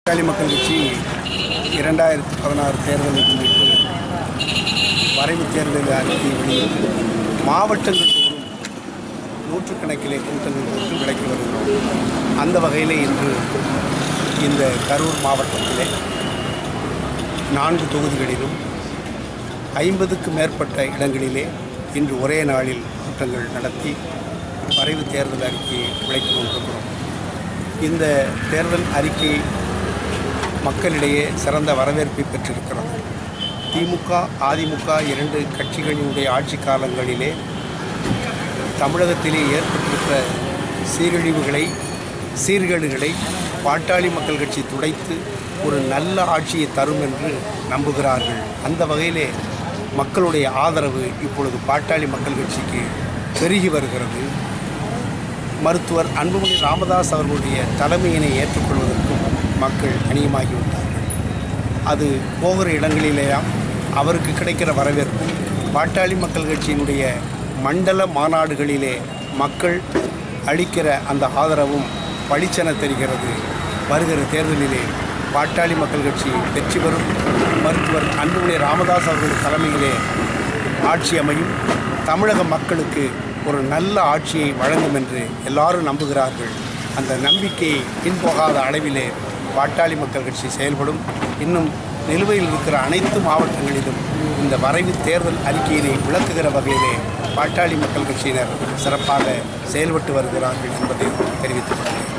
பாட்டாளி மக்கள் கட்சி இரண்டாயிரத்தி பதினாறு தேர்தலை முன்னிட்டு வரைவு தேர்தல் அறிக்கை வெளியிட்டு மாவட்டங்கள் தோறும் நூற்றுக்கணக்கிலே கூட்டங்கள் போட்டு விளக்கி வருகிறோம் அந்த வகையில் இன்று இந்த கரூர் மாவட்டத்திலே நான்கு தொகுதிகளிலும் ஐம்பதுக்கு மேற்பட்ட இடங்களிலே இன்று ஒரே நாளில் கூட்டங்கள் நடத்தி வரைவு தேர்தல் அறிக்கையை விளக்கி கொண்டிருக்கிறோம் இந்த தேர்தல் அறிக்கை மக்களிடையே சிறந்த வரவேற்பை பெற்றிருக்கிறது திமுக அதிமுக இரண்டு கட்சிகளினுடைய ஆட்சி காலங்களிலே தமிழகத்திலே ஏற்பட்டிருக்கிற சீரழிவுகளை சீர்கேடுகளை பாட்டாளி மக்கள் கட்சி துடைத்து ஒரு நல்ல ஆட்சியை தரும் என்று நம்புகிறார்கள் அந்த வகையிலே மக்களுடைய ஆதரவு இப்பொழுது பாட்டாளி மக்கள் கட்சிக்கு பெருகி வருகிறது மருத்துவர் அன்புமணி ராமதாஸ் அவர்களுடைய தலைமையினை ஏற்றுக்கொள்வதற்கும் மக்கள் அணியமாகிவிட்டார்கள் அது போகிற இடங்களிலேயாம் அவருக்கு கிடைக்கிற வரவேற்பும் பாட்டாளி மக்கள் கட்சியினுடைய மண்டல மாநாடுகளிலே மக்கள் அளிக்கிற அந்த ஆதரவும் பளிச்சென தெரிகிறது வருகிற தேர்தலிலே பாட்டாளி மக்கள் கட்சி வெற்றி பெறும் மருத்துவர் அன்புமணி ராமதாஸ் அவர்கள் தலைமையிலே ஆட்சி அமையும் தமிழக மக்களுக்கு ஒரு நல்ல ஆட்சியை வழங்கும் என்று எல்லாரும் நம்புகிறார்கள் அந்த நம்பிக்கையை பின்போகாத அளவிலே பாட்டாளி மக்கள் கட்சி செயல்படும் இன்னும் நிலுவையில் இருக்கிற அனைத்து மாவட்டங்களிலும் இந்த வரைவு தேர்தல் அறிக்கையினை விளக்குகிற வகையிலே பாட்டாளி மக்கள் கட்சியினர் சிறப்பாக செயல்பட்டு வருகிறார்கள் என்பதை தெரிவித்துக் கொள்கிறேன்